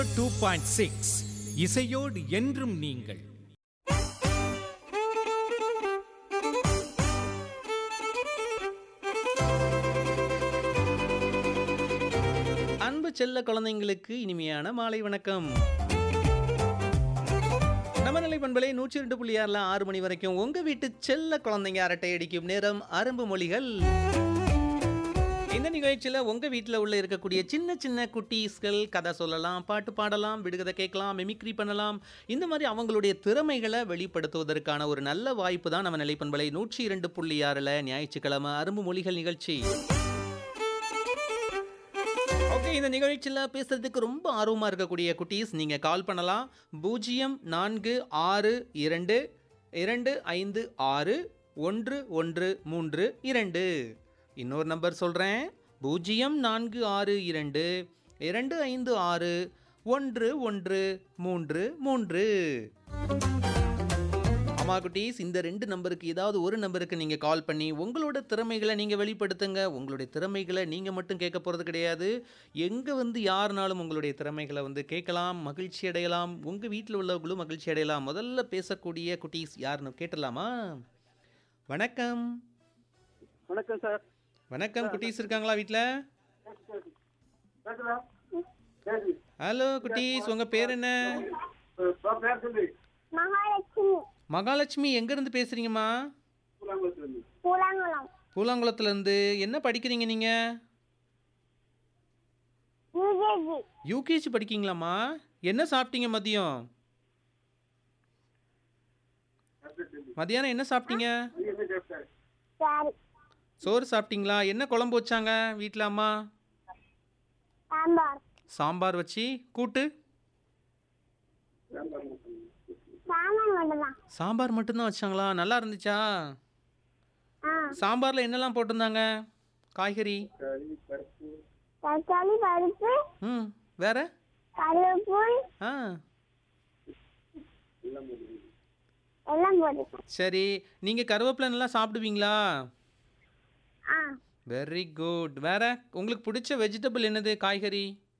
two point six இசையோடு என்றும் நீங்கள் அன்பு செல்ல குழந்தைங்களுக்கு இனிமையான மாலை வணக்கம் நமநிலை பண்பலை நூற்றி ரெண்டு புள்ளி ஆறுல ஆறு மணி வரைக்கும் உங்க வீட்டு செல்ல குழந்தைங்க அரட்டை அடிக்கும் நேரம் அரும்பு மொழிகள் இந்த நிகழ்ச்சியில் உங்க வீட்டில் உள்ள இருக்கக்கூடிய சின்ன சின்ன குட்டீஸ்கள் கதை சொல்லலாம் பாட்டு பாடலாம் விடுகதை கேட்கலாம் மிமிக்ரி பண்ணலாம் இந்த மாதிரி அவங்களுடைய திறமைகளை வெளிப்படுத்துவதற்கான ஒரு நல்ல வாய்ப்பு தான் நம்ம நிலைப்பண்பலை நூற்றி இரண்டு புள்ளி ஆறில் ஞாயிற்றுக்கிழமை அரும்பு மொழிகள் நிகழ்ச்சி ஓகே இந்த நிகழ்ச்சியில் பேசுறதுக்கு ரொம்ப ஆர்வமாக இருக்கக்கூடிய குட்டீஸ் நீங்கள் கால் பண்ணலாம் பூஜ்ஜியம் நான்கு ஆறு இரண்டு இரண்டு ஐந்து ஆறு ஒன்று ஒன்று மூன்று இரண்டு இன்னொரு நம்பர் சொல்கிறேன் பூஜ்ஜியம் நான்கு ஆறு இரண்டு இரண்டு ஐந்து ஆறு ஒன்று ஒன்று மூன்று மூன்று ஆமா குட்டீஸ் இந்த ரெண்டு நம்பருக்கு ஏதாவது ஒரு நம்பருக்கு நீங்கள் கால் பண்ணி உங்களோட திறமைகளை நீங்கள் வெளிப்படுத்துங்க உங்களுடைய திறமைகளை நீங்கள் மட்டும் கேட்க போகிறது கிடையாது எங்கே வந்து யாருனாலும் உங்களுடைய திறமைகளை வந்து கேட்கலாம் மகிழ்ச்சி அடையலாம் உங்கள் வீட்டில் உள்ளவங்களும் மகிழ்ச்சி அடையலாம் முதல்ல பேசக்கூடிய குட்டீஸ் யாருன்னு கேட்டலாமா வணக்கம் வணக்கம் சார் வணக்கம் குட்டீஸ் இருக்காங்களா வீட்டில் பேசுறா பேசு ஹலோ குட்டீஸ் உங்கள் பேர் என்ன பேர் சொல்லு மகாலட்சுமி மகாலட்சுமி எங்கேருந்து பேசுகிறீங்கம்மா கூலாங்குளத்துலேருந்து பூலாங்குளம் பூலாங்குளத்துலேருந்து என்ன படிக்கிறீங்க நீங்கள் யூஜேஜி யூகேஜி படிக்கீங்களாம்மா என்ன சாப்பிட்டீங்க மதியம் மதியானம் என்ன சாப்பிட்டீங்க சரி சோறு சாப்பிட்டீங்களா என்ன குழம்பு வச்சாங்க வீட்டில் அம்மா சாம்பார் சாம்பார் வச்சு கூட்டு சாமான் மட்டும்தான் சாம்பார் மட்டும்தான் வச்சாங்களா நல்லா இருந்துச்சா ஆ சாம்பாரில் என்னெல்லாம் போட்டிருந்தாங்க காய்கறி தக்காளி பருப்பு ம் வேற கருவேப்பில் ஆ எல்லாம் போட்டு சரி நீங்கள் கருவேப்பிலை நல்லா சாப்பிடுவீங்களா ஆ வெரி குட் வேற உங்களுக்கு பிடிச்ச வெஜிடபிள் என்னது காய்கறி